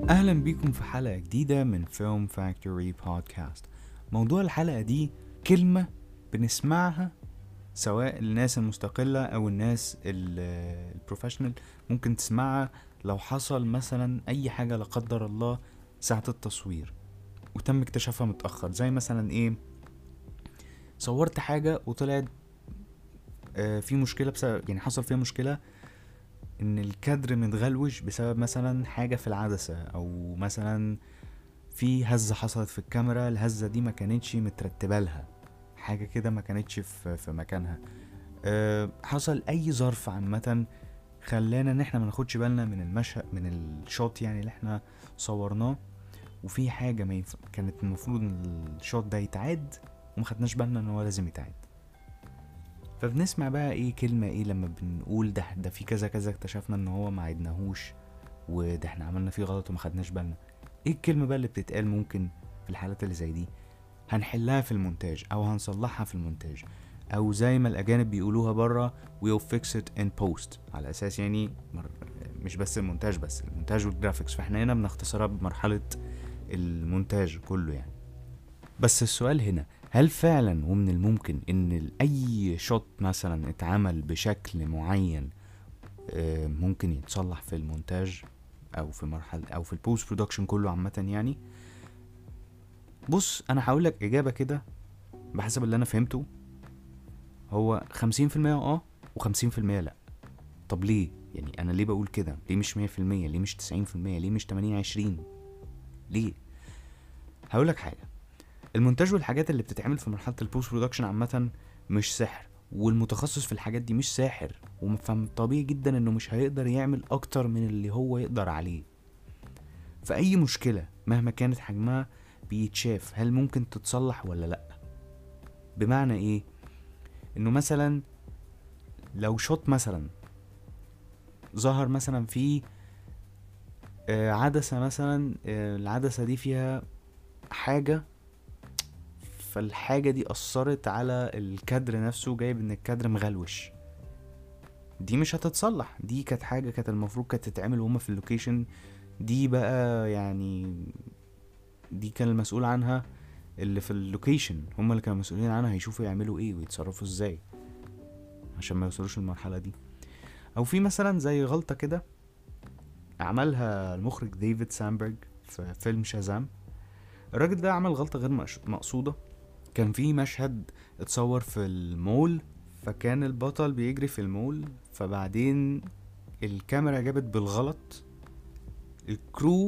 أهلا بيكم في حلقة جديدة من فيلم فاكتوري بودكاست موضوع الحلقة دي كلمة بنسمعها سواء الناس المستقلة أو الناس ال- البروفيشنال ممكن تسمعها لو حصل مثلا أي حاجة لا قدر الله ساعة التصوير وتم اكتشافها متأخر زي مثلا إيه صورت حاجة وطلعت آه، في مشكلة بسبب يعني حصل فيها مشكلة ان الكادر متغلوش بسبب مثلا حاجة في العدسة او مثلا في هزة حصلت في الكاميرا الهزة دي ما كانتش مترتبة لها حاجة كده ما كانتش في, في مكانها أه حصل اي ظرف عامة خلانا ان احنا ما ناخدش بالنا من المشهد من الشوت يعني اللي احنا صورناه وفي حاجة ما ينف... كانت المفروض ان الشوت ده يتعاد وما خدناش بالنا ان هو لازم يتعاد فبنسمع بقى ايه كلمة ايه لما بنقول ده ده في كذا كذا اكتشفنا ان هو ما عدناهوش وده احنا عملنا فيه غلط وما خدناش بالنا ايه الكلمة بقى اللي بتتقال ممكن في الحالات اللي زي دي هنحلها في المونتاج او هنصلحها في المونتاج او زي ما الاجانب بيقولوها بره we'll fix it in post على اساس يعني مر... مش بس المونتاج بس المونتاج والجرافيكس فاحنا هنا بنختصرها بمرحلة المونتاج كله يعني بس السؤال هنا هل فعلا ومن الممكن ان ال- اي شوت مثلا اتعمل بشكل معين آه، ممكن يتصلح في المونتاج او في مرحلة او في البوست برودكشن كله عامة يعني بص انا هقول لك اجابة كده بحسب اللي انا فهمته هو خمسين في المية اه وخمسين في المية لا طب ليه يعني انا ليه بقول كده ليه مش مية في المية ليه مش تسعين في المية ليه مش تمانين عشرين ليه هقول لك حاجة المونتاج والحاجات اللي بتتعمل في مرحله البوست برودكشن عامه مش سحر والمتخصص في الحاجات دي مش ساحر وطبيعي جدا انه مش هيقدر يعمل اكتر من اللي هو يقدر عليه فاي مشكله مهما كانت حجمها بيتشاف هل ممكن تتصلح ولا لا بمعنى ايه انه مثلا لو شوت مثلا ظهر مثلا في آه، عدسه مثلا آه، العدسه دي فيها حاجه فالحاجة دي أثرت على الكادر نفسه جايب إن الكادر مغلوش دي مش هتتصلح دي كانت حاجة كانت المفروض كانت تتعمل وهما في اللوكيشن دي بقى يعني دي كان المسؤول عنها اللي في اللوكيشن هما اللي كانوا مسؤولين عنها هيشوفوا يعملوا ايه ويتصرفوا ازاي عشان ما يوصلوش للمرحلة دي او في مثلا زي غلطة كده عملها المخرج ديفيد سامبرج في فيلم شازام الراجل ده عمل غلطة غير مقش- مقصودة كان في مشهد اتصور في المول فكان البطل بيجري في المول فبعدين الكاميرا جابت بالغلط الكرو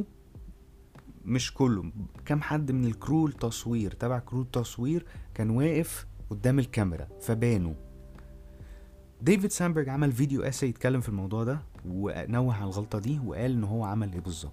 مش كله كام حد من الكرو التصوير تبع كرو التصوير كان واقف قدام الكاميرا فبانوا ديفيد سامبرج عمل فيديو اسي يتكلم في الموضوع ده ونوه على الغلطة دي وقال ان هو عمل ايه بالظبط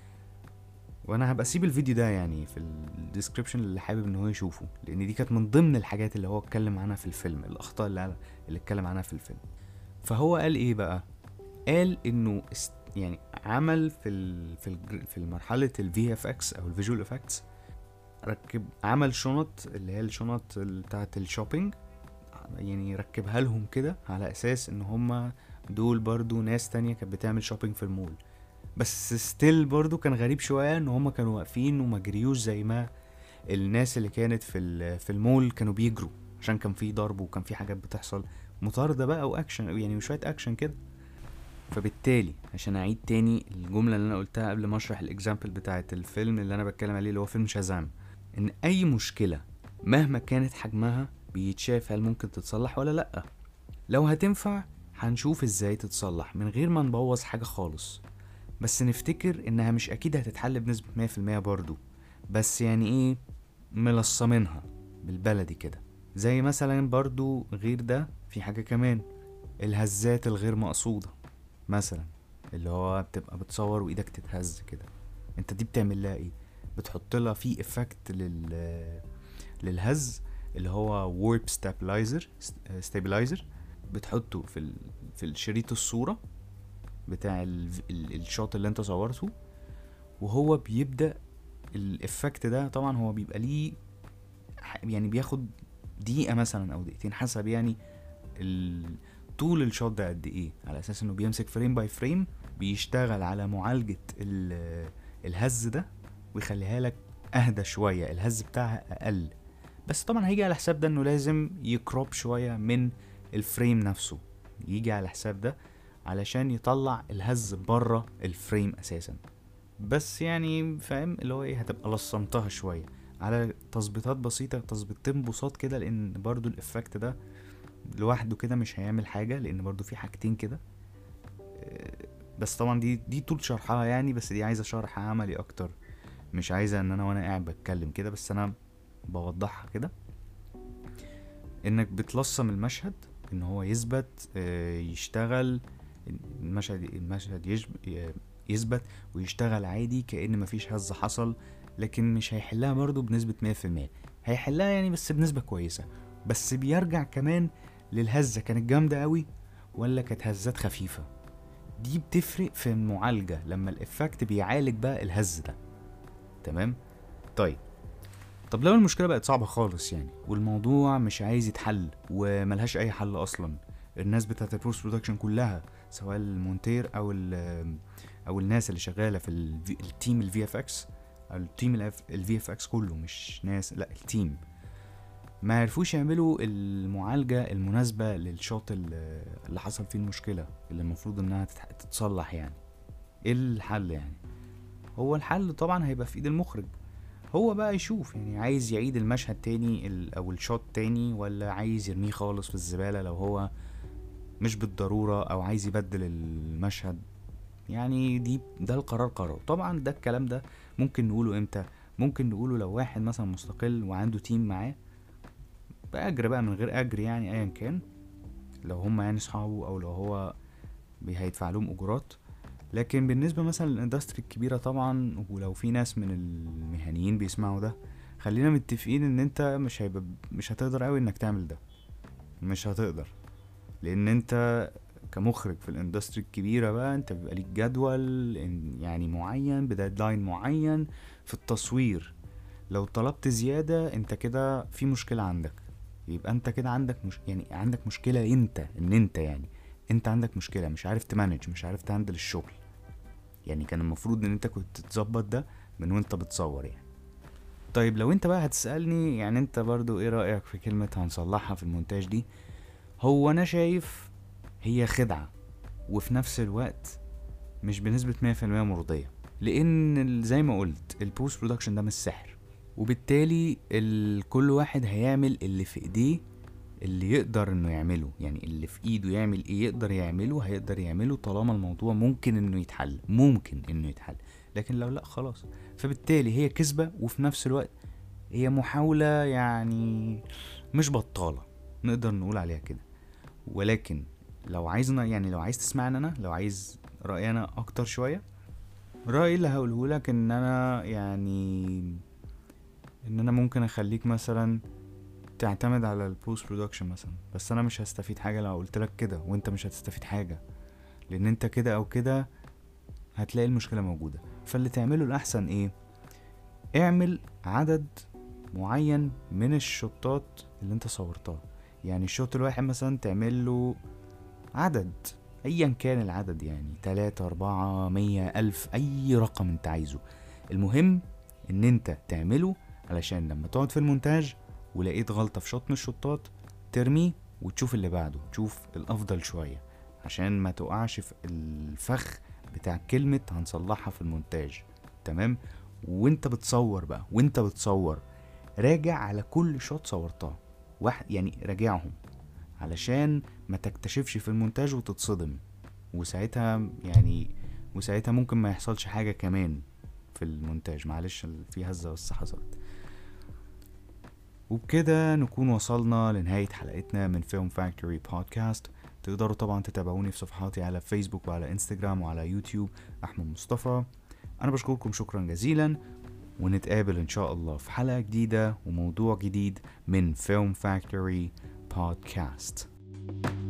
وانا هبقى اسيب الفيديو ده يعني في الديسكريبشن اللي حابب ان هو يشوفه لان دي كانت من ضمن الحاجات اللي هو اتكلم عنها في الفيلم الاخطاء اللي اللي اتكلم عنها في الفيلم فهو قال ايه بقى قال انه است يعني عمل في ال في ال في مرحله الفي اف اكس او الفيجوال افكتس ركب عمل شنط اللي هي الشنط بتاعه الشوبينج يعني ركبها لهم كده على اساس ان هما دول برضو ناس تانية كانت بتعمل شوبينج في المول بس ستيل برضو كان غريب شويه ان هما كانوا واقفين وما جريوش زي ما الناس اللي كانت في ال- في المول كانوا بيجروا عشان كان في ضرب وكان في حاجات بتحصل مطاردة بقى واكشن يعني شويه اكشن كده فبالتالي عشان اعيد تاني الجمله اللي انا قلتها قبل ما اشرح الاكزامبل بتاعه الفيلم اللي انا بتكلم عليه اللي هو فيلم شازام ان اي مشكله مهما كانت حجمها بيتشاف هل ممكن تتصلح ولا لا لو هتنفع هنشوف ازاي تتصلح من غير ما نبوظ حاجه خالص بس نفتكر انها مش اكيد هتتحل بنسبة 100% برضو بس يعني ايه ملصمينها بالبلدي كده زي مثلا برضو غير ده في حاجة كمان الهزات الغير مقصودة مثلا اللي هو بتبقى بتصور وايدك تتهز كده انت دي بتعمل لها ايه بتحط لها في افكت لل للهز اللي هو وورب ستابلايزر ستابلايزر بتحطه في ال... في الشريط الصورة بتاع ال... ال... الشوت اللي انت صورته وهو بيبدأ الافكت ده طبعا هو بيبقى ليه ح- يعني بياخد دقيقة مثلا او دقيقتين حسب يعني ال... طول الشوت ده قد ايه على اساس انه بيمسك فريم باي فريم بيشتغل على معالجة ال... الهز ده ويخليها لك اهدى شويه الهز بتاعها اقل بس طبعا هيجي على حساب ده انه لازم يكروب شويه من الفريم نفسه يجي على حساب ده علشان يطلع الهز بره الفريم اساسا بس يعني فاهم اللي هو ايه هتبقى لصمتها شويه على تظبيطات بسيطه تظبيطين بساط كده لان برضو الافكت ده لوحده كده مش هيعمل حاجه لان برضو في حاجتين كده آه، بس طبعا دي دي طول شرحها يعني بس دي عايزه شرح عملي اكتر مش عايزه ان انا وانا قاعد بتكلم كده بس انا بوضحها كده انك بتلصم المشهد ان هو يثبت آه، يشتغل المشهد المشهد يشب- يثبت ويشتغل عادي كأن مفيش هز حصل لكن مش هيحلها برضو بنسبة مية في المية هيحلها يعني بس بنسبة كويسة بس بيرجع كمان للهزة كانت جامدة قوي ولا كانت هزات خفيفة دي بتفرق في المعالجة لما الإفكت بيعالج بقى الهز ده تمام طيب طب لو المشكلة بقت صعبة خالص يعني والموضوع مش عايز يتحل وملهاش أي حل أصلا الناس بتاعت البوست برودكشن كلها سواء المونتير أو ال أو الناس اللي شغالة في ال- التيم الفي اف اكس أو التيم الفي اف اكس كله مش ناس لا التيم ما عرفوش يعملوا المعالجة المناسبة للشوط اللي اللي حصل فيه المشكلة اللي المفروض انها تتح- تتصلح يعني ايه الحل يعني هو الحل طبعا هيبقى في ايد المخرج هو بقى يشوف يعني عايز يعيد المشهد تاني ال- او الشوت تاني ولا عايز يرميه خالص في الزبالة لو هو مش بالضرورة او عايز يبدل المشهد يعني دي ده القرار قراره طبعا ده الكلام ده ممكن نقوله امتى ممكن نقوله لو واحد مثلا مستقل وعنده تيم معاه بأجر بقى من غير أجر يعني أيا كان لو هم يعني صحابه أو لو هو بي- هيدفع لهم أجورات لكن بالنسبة مثلا للإندستري الكبيرة طبعا ولو في ناس من المهنيين بيسمعوا ده خلينا متفقين ان انت مش هيبقى مش هتقدر قوي انك تعمل ده مش هتقدر لان انت كمخرج في الاندستري الكبيرة بقى انت بيبقى ليك جدول إن- يعني معين بديدلاين معين في التصوير لو طلبت زيادة انت كده في مشكلة عندك يبقى انت كده عندك مش يعني عندك مشكلة انت ان انت يعني انت عندك مشكلة مش عارف تمانج مش عارف تهندل الشغل يعني كان المفروض ان انت كنت تظبط ده من وانت بتصور يعني طيب لو انت بقى هتسألني يعني انت برضو ايه رأيك في كلمة هنصلحها في المونتاج دي هو انا شايف هي خدعة وفي نفس الوقت مش بنسبة مية في المية مرضية لان ال- زي ما قلت البوست برودكشن ده مش سحر وبالتالي ال- كل واحد هيعمل اللي في ايديه اللي يقدر انه يعمله يعني اللي في ايده يعمل ايه يقدر يعمله هيقدر يعمله طالما الموضوع ممكن انه يتحل ممكن انه يتحل لكن لو لا خلاص فبالتالي هي كذبة وفي نفس الوقت هي محاولة يعني مش بطالة نقدر نقول عليها كده ولكن لو عايزنا يعني لو عايز تسمعني انا لو عايز رأيي انا اكتر شوية رأيي اللي هقوله لك ان انا يعني ان انا ممكن اخليك مثلا تعتمد على البوست برودكشن مثلا بس انا مش هستفيد حاجه لو قلت لك كده وانت مش هتستفيد حاجه لان انت كده او كده هتلاقي المشكله موجوده فاللي تعمله الاحسن ايه اعمل عدد معين من الشوتات اللي انت صورتها يعني الشوت الواحد مثلا تعمل له عدد ايا كان العدد يعني تلاتة اربعة مية الف اي رقم انت عايزه المهم ان انت تعمله علشان لما تقعد في المونتاج ولقيت غلطة في شوط من الشوطات ترميه وتشوف اللي بعده تشوف الافضل شوية عشان ما تقعش في الفخ بتاع كلمة هنصلحها في المونتاج تمام وانت بتصور بقى وانت بتصور راجع على كل شوط صورتها واحد يعني راجعهم علشان ما تكتشفش في المونتاج وتتصدم وساعتها يعني وساعتها ممكن ما يحصلش حاجة كمان في المونتاج معلش في هزة بس حصلت وبكده نكون وصلنا لنهاية حلقتنا من فيلم فاكتوري بودكاست تقدروا طبعا تتابعوني في صفحاتي على فيسبوك وعلى انستجرام وعلى يوتيوب أحمد مصطفى أنا بشكركم شكرا جزيلا ونتقابل إن شاء الله في حلقة جديدة وموضوع جديد من فيلم فاكتوري بودكاست